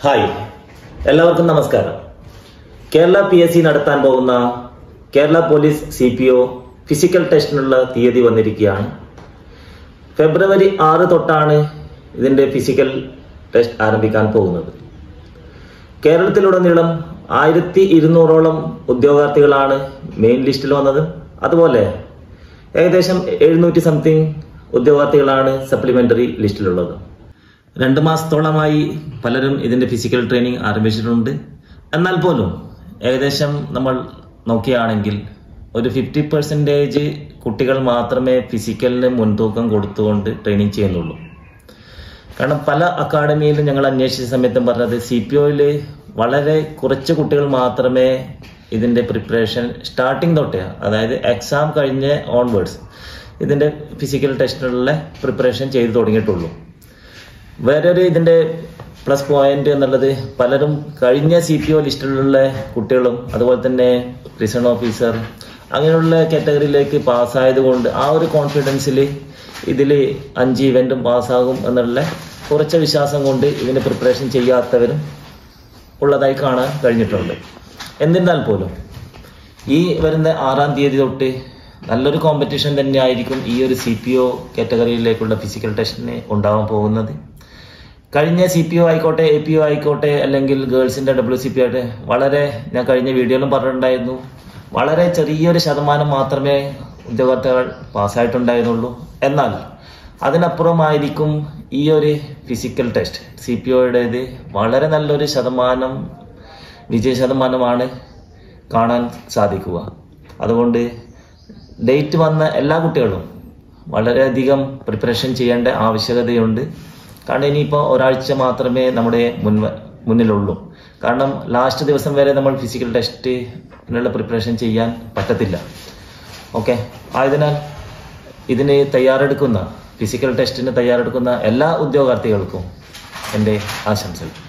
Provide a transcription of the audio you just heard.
hi എല്ലാവർക്കും നമസ്കാരം Kerala P S C നടത്താൻ പോകുന്ന Kerala police C P O physical ടെസ്റ്റിനുള്ള തീയതി വന്നിരിക്കുകയാണ് ഫെബ്രുവരി ആറ് തൊട്ടാണ് ഇതിന്റെ ഫിസിക്കൽ ടെസ്റ്റ് ആരംഭിക്കാൻ പോകുന്നത് കേരളത്തിലുടനീളം ആയിരത്തി ഇരുന്നൂറോളം ഉദ്യോഗാർത്ഥികളാണ് മെയിൻ ലിസ്റ്റിൽ വന്നത് അതുപോലെ ഏകദേശം എഴുന്നൂറ്റി സംതിങ് ഉദ്യോഗാർത്ഥികളാണ് സപ്ലിമെന്ററി ലിസ്റ്റിലുള്ളത് രണ്ട് മാസത്തോളമായി പലരും ഇതിന്റെ ഫിസിക്കൽ ട്രെയിനിങ് ആരംഭിച്ചിട്ടുണ്ട് എന്നാൽ പോലും ഏകദേശം നമ്മൾ നോക്കുകയാണെങ്കിൽ ഒരു ഫിഫ്റ്റി പെർസെൻറ്റേജ് കുട്ടികൾ മാത്രമേ ഫിസിക്കലിന് മുൻതൂക്കം കൊടുത്തുകൊണ്ട് ട്രെയിനിങ് ചെയ്യുന്നുള്ളൂ കാരണം പല അക്കാഡമിയിലും ഞങ്ങൾ അന്വേഷിച്ച സമയത്തും പറഞ്ഞത് സി പി ഒയിൽ വളരെ കുറച്ച് കുട്ടികൾ മാത്രമേ ഇതിന്റെ പ്രിപ്പറേഷൻ സ്റ്റാർട്ടിങ് തൊട്ടേ അതായത് എക്സാം കഴിഞ്ഞ് ഓൺവേർഡ്സ് ഇതിന്റെ ഫിസിക്കൽ ടെസ്റ്റിനുള്ള പ്രിപ്പറേഷൻ ചെയ്തു തുടങ്ങിയിട്ടുള്ളൂ വേറൊരു ഇതിന്റെ പ്ലസ് പോയിന്റ് എന്നുള്ളത് പലരും കഴിഞ്ഞ സി പി ഒ ലിസ്റ്റിലുള്ള കുട്ടികളും അതുപോലെ തന്നെ പ്രിസൺ ഓഫീസർ അങ്ങനെയുള്ള കാറ്റഗറിയിലേക്ക് പാസ്സായത് കൊണ്ട് ആ ഒരു കോൺഫിഡൻസിൽ ഇതിൽ അഞ്ച് ഇവന്റും പാസ്സാകും എന്നുള്ള കുറച്ച് വിശ്വാസം കൊണ്ട് ഇതിന് പ്രിപ്പറേഷൻ ചെയ്യാത്തവരും ഉള്ളതായി കാണാൻ കഴിഞ്ഞിട്ടുണ്ട് എന്നിരുന്നാൽ പോലും ഈ വരുന്ന ആറാം തീയതി തൊട്ട് നല്ലൊരു കോമ്പറ്റീഷൻ തന്നെയായിരിക്കും ഈ ഒരു സി പി ഒ കാറ്റഗറിയിലേക്കുള്ള ഫിസിക്കൽ ടെസ്റ്റിന് ഉണ്ടാവാൻ പോകുന്നത് കഴിഞ്ഞ സി പി ഒ ആയിക്കോട്ടെ എ പി ഒ ആയിക്കോട്ടെ അല്ലെങ്കിൽ ഗേൾസിന്റെ ഡബ്ല്യു സി പി ആയിട്ട് വളരെ ഞാൻ കഴിഞ്ഞ വീഡിയോയിലും പറഞ്ഞിട്ടുണ്ടായിരുന്നു വളരെ ചെറിയൊരു ശതമാനം മാത്രമേ ഉദ്യോഗാർത്ഥികൾ പാസ്സായിട്ടുണ്ടായിരുന്നുള്ളൂ എന്നാൽ അതിനപ്പുറമായിരിക്കും ഈ ഒരു ഫിസിക്കൽ ടെസ്റ്റ് സി പി ഒയുടേത് വളരെ നല്ലൊരു ശതമാനം വിജയ ശതമാനമാണ് കാണാൻ സാധിക്കുക അതുകൊണ്ട് ഡേറ്റ് വന്ന എല്ലാ കുട്ടികളും വളരെയധികം പ്രിപ്പറേഷൻ ചെയ്യേണ്ട ആവശ്യകതയുണ്ട് കാരണം ഇനിയിപ്പോൾ ഒരാഴ്ച മാത്രമേ നമ്മുടെ മുൻ മുന്നിലുള്ളൂ കാരണം ലാസ്റ്റ് ദിവസം വരെ നമ്മൾ ഫിസിക്കൽ ടെസ്റ്റിനുള്ള പ്രിപ്പറേഷൻ ചെയ്യാൻ പറ്റത്തില്ല ഓക്കെ ആയതിനാൽ ഇതിന് തയ്യാറെടുക്കുന്ന ഫിസിക്കൽ ടെസ്റ്റിന് തയ്യാറെടുക്കുന്ന എല്ലാ ഉദ്യോഗാർത്ഥികൾക്കും എൻ്റെ ആശംസകൾ